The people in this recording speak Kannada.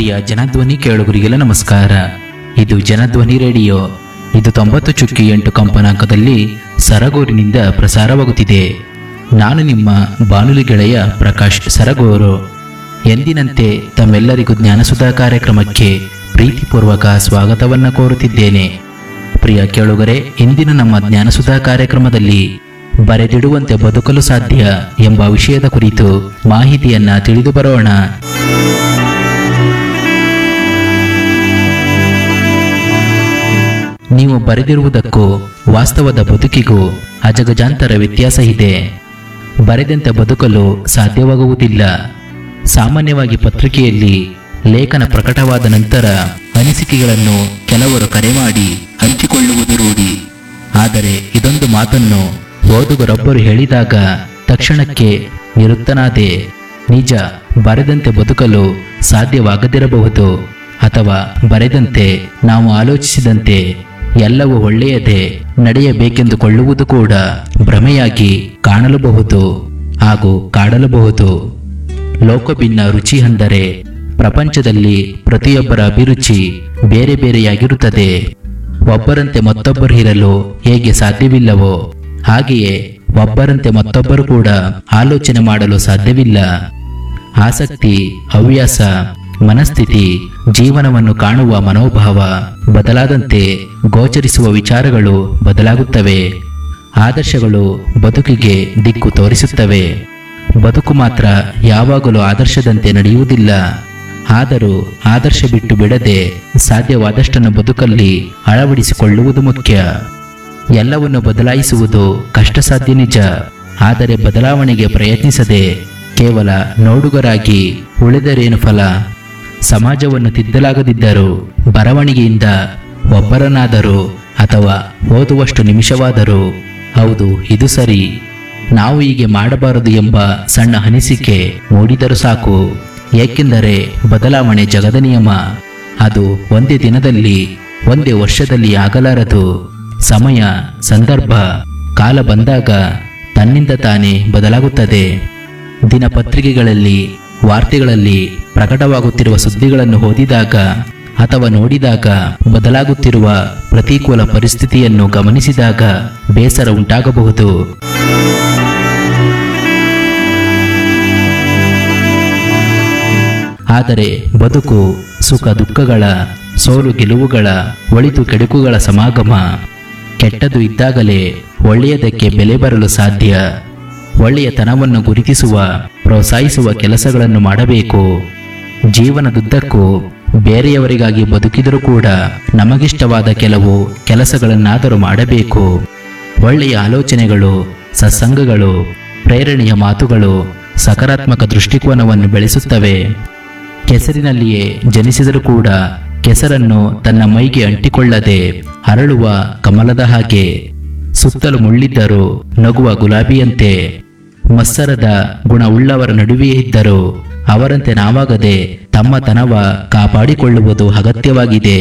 ಪ್ರಿಯ ಜನಧ್ವನಿ ಕೇಳುಗರಿಗೆಲ್ಲ ನಮಸ್ಕಾರ ಇದು ಜನಧ್ವನಿ ರೇಡಿಯೋ ಇದು ತೊಂಬತ್ತು ಚುಕ್ಕಿ ಎಂಟು ಕಂಪನಾಂಕದಲ್ಲಿ ಸರಗೂರಿನಿಂದ ಪ್ರಸಾರವಾಗುತ್ತಿದೆ ನಾನು ನಿಮ್ಮ ಬಾನುಲಿ ಗೆಳೆಯ ಪ್ರಕಾಶ್ ಸರಗೂರು ಎಂದಿನಂತೆ ತಮ್ಮೆಲ್ಲರಿಗೂ ಜ್ಞಾನಸುಧಾ ಕಾರ್ಯಕ್ರಮಕ್ಕೆ ಪ್ರೀತಿಪೂರ್ವಕ ಸ್ವಾಗತವನ್ನು ಕೋರುತ್ತಿದ್ದೇನೆ ಪ್ರಿಯ ಕೇಳುಗರೆ ಇಂದಿನ ನಮ್ಮ ಜ್ಞಾನಸುಧಾ ಕಾರ್ಯಕ್ರಮದಲ್ಲಿ ಬರೆದಿಡುವಂತೆ ಬದುಕಲು ಸಾಧ್ಯ ಎಂಬ ವಿಷಯದ ಕುರಿತು ಮಾಹಿತಿಯನ್ನ ತಿಳಿದು ಬರೋಣ ನೀವು ಬರೆದಿರುವುದಕ್ಕೂ ವಾಸ್ತವದ ಬದುಕಿಗೂ ಅಜಗಜಾಂತರ ವ್ಯತ್ಯಾಸ ಇದೆ ಬರೆದಂತೆ ಬದುಕಲು ಸಾಧ್ಯವಾಗುವುದಿಲ್ಲ ಸಾಮಾನ್ಯವಾಗಿ ಪತ್ರಿಕೆಯಲ್ಲಿ ಲೇಖನ ಪ್ರಕಟವಾದ ನಂತರ ಅನಿಸಿಕೆಗಳನ್ನು ಕೆಲವರು ಕರೆ ಮಾಡಿ ಹಂಚಿಕೊಳ್ಳುವುದು ರೂಢಿ ಆದರೆ ಇದೊಂದು ಮಾತನ್ನು ಓದುಗರೊಬ್ಬರು ಹೇಳಿದಾಗ ತಕ್ಷಣಕ್ಕೆ ನಿರುತ್ತನಾದೆ ನಿಜ ಬರೆದಂತೆ ಬದುಕಲು ಸಾಧ್ಯವಾಗದಿರಬಹುದು ಅಥವಾ ಬರೆದಂತೆ ನಾವು ಆಲೋಚಿಸಿದಂತೆ ಎಲ್ಲವೂ ಒಳ್ಳೆಯದೇ ನಡೆಯಬೇಕೆಂದುಕೊಳ್ಳುವುದು ಕೂಡ ಭ್ರಮೆಯಾಗಿ ಕಾಣಲಬಹುದು ಹಾಗೂ ಕಾಡಲಬಹುದು ಲೋಕಭಿನ್ನ ರುಚಿ ಅಂದರೆ ಪ್ರಪಂಚದಲ್ಲಿ ಪ್ರತಿಯೊಬ್ಬರ ಅಭಿರುಚಿ ಬೇರೆ ಬೇರೆಯಾಗಿರುತ್ತದೆ ಒಬ್ಬರಂತೆ ಮತ್ತೊಬ್ಬರು ಇರಲು ಹೇಗೆ ಸಾಧ್ಯವಿಲ್ಲವೋ ಹಾಗೆಯೇ ಒಬ್ಬರಂತೆ ಮತ್ತೊಬ್ಬರು ಕೂಡ ಆಲೋಚನೆ ಮಾಡಲು ಸಾಧ್ಯವಿಲ್ಲ ಆಸಕ್ತಿ ಹವ್ಯಾಸ ಮನಸ್ಥಿತಿ ಜೀವನವನ್ನು ಕಾಣುವ ಮನೋಭಾವ ಬದಲಾದಂತೆ ಗೋಚರಿಸುವ ವಿಚಾರಗಳು ಬದಲಾಗುತ್ತವೆ ಆದರ್ಶಗಳು ಬದುಕಿಗೆ ದಿಕ್ಕು ತೋರಿಸುತ್ತವೆ ಬದುಕು ಮಾತ್ರ ಯಾವಾಗಲೂ ಆದರ್ಶದಂತೆ ನಡೆಯುವುದಿಲ್ಲ ಆದರೂ ಆದರ್ಶ ಬಿಟ್ಟು ಬಿಡದೆ ಸಾಧ್ಯವಾದಷ್ಟನ್ನು ಬದುಕಲ್ಲಿ ಅಳವಡಿಸಿಕೊಳ್ಳುವುದು ಮುಖ್ಯ ಎಲ್ಲವನ್ನು ಬದಲಾಯಿಸುವುದು ಕಷ್ಟ ಸಾಧ್ಯ ನಿಜ ಆದರೆ ಬದಲಾವಣೆಗೆ ಪ್ರಯತ್ನಿಸದೆ ಕೇವಲ ನೋಡುಗರಾಗಿ ಉಳಿದರೇನು ಫಲ ಸಮಾಜವನ್ನು ತಿದ್ದಲಾಗದಿದ್ದರೂ ಬರವಣಿಗೆಯಿಂದ ಒಬ್ಬರನ್ನಾದರೂ ಅಥವಾ ಓದುವಷ್ಟು ನಿಮಿಷವಾದರೂ ಹೌದು ಇದು ಸರಿ ನಾವು ಹೀಗೆ ಮಾಡಬಾರದು ಎಂಬ ಸಣ್ಣ ಅನಿಸಿಕೆ ಮೂಡಿದರೂ ಸಾಕು ಏಕೆಂದರೆ ಬದಲಾವಣೆ ಜಗದ ನಿಯಮ ಅದು ಒಂದೇ ದಿನದಲ್ಲಿ ಒಂದೇ ವರ್ಷದಲ್ಲಿ ಆಗಲಾರದು ಸಮಯ ಸಂದರ್ಭ ಕಾಲ ಬಂದಾಗ ತನ್ನಿಂದ ತಾನೇ ಬದಲಾಗುತ್ತದೆ ದಿನಪತ್ರಿಕೆಗಳಲ್ಲಿ ವಾರ್ತೆಗಳಲ್ಲಿ ಪ್ರಕಟವಾಗುತ್ತಿರುವ ಸುದ್ದಿಗಳನ್ನು ಓದಿದಾಗ ಅಥವಾ ನೋಡಿದಾಗ ಬದಲಾಗುತ್ತಿರುವ ಪ್ರತಿಕೂಲ ಪರಿಸ್ಥಿತಿಯನ್ನು ಗಮನಿಸಿದಾಗ ಬೇಸರ ಉಂಟಾಗಬಹುದು ಆದರೆ ಬದುಕು ಸುಖ ದುಃಖಗಳ ಸೋಲು ಗೆಲುವುಗಳ ಒಳಿತು ಕೆಡುಕುಗಳ ಸಮಾಗಮ ಕೆಟ್ಟದು ಇದ್ದಾಗಲೇ ಒಳ್ಳೆಯದಕ್ಕೆ ಬೆಲೆ ಬರಲು ಸಾಧ್ಯ ಒಳ್ಳೆಯತನವನ್ನು ಗುರುತಿಸುವ ಪ್ರೋತ್ಸಾಹಿಸುವ ಕೆಲಸಗಳನ್ನು ಮಾಡಬೇಕು ಜೀವನದುದ್ದಕ್ಕೂ ಬೇರೆಯವರಿಗಾಗಿ ಬದುಕಿದರೂ ಕೂಡ ನಮಗಿಷ್ಟವಾದ ಕೆಲವು ಕೆಲಸಗಳನ್ನಾದರೂ ಮಾಡಬೇಕು ಒಳ್ಳೆಯ ಆಲೋಚನೆಗಳು ಸತ್ಸಂಗಗಳು ಪ್ರೇರಣೆಯ ಮಾತುಗಳು ಸಕಾರಾತ್ಮಕ ದೃಷ್ಟಿಕೋನವನ್ನು ಬೆಳೆಸುತ್ತವೆ ಕೆಸರಿನಲ್ಲಿಯೇ ಜನಿಸಿದರೂ ಕೂಡ ಕೆಸರನ್ನು ತನ್ನ ಮೈಗೆ ಅಂಟಿಕೊಳ್ಳದೆ ಹರಳುವ ಕಮಲದ ಹಾಗೆ ಸುತ್ತಲೂ ಮುಳ್ಳಿದ್ದರೂ ನಗುವ ಗುಲಾಬಿಯಂತೆ ಮತ್ಸರದ ಗುಣವುಳ್ಳವರ ನಡುವೆಯೇ ಇದ್ದರು ಅವರಂತೆ ನಾವಾಗದೆ ತಮ್ಮತನವ ಕಾಪಾಡಿಕೊಳ್ಳುವುದು ಅಗತ್ಯವಾಗಿದೆ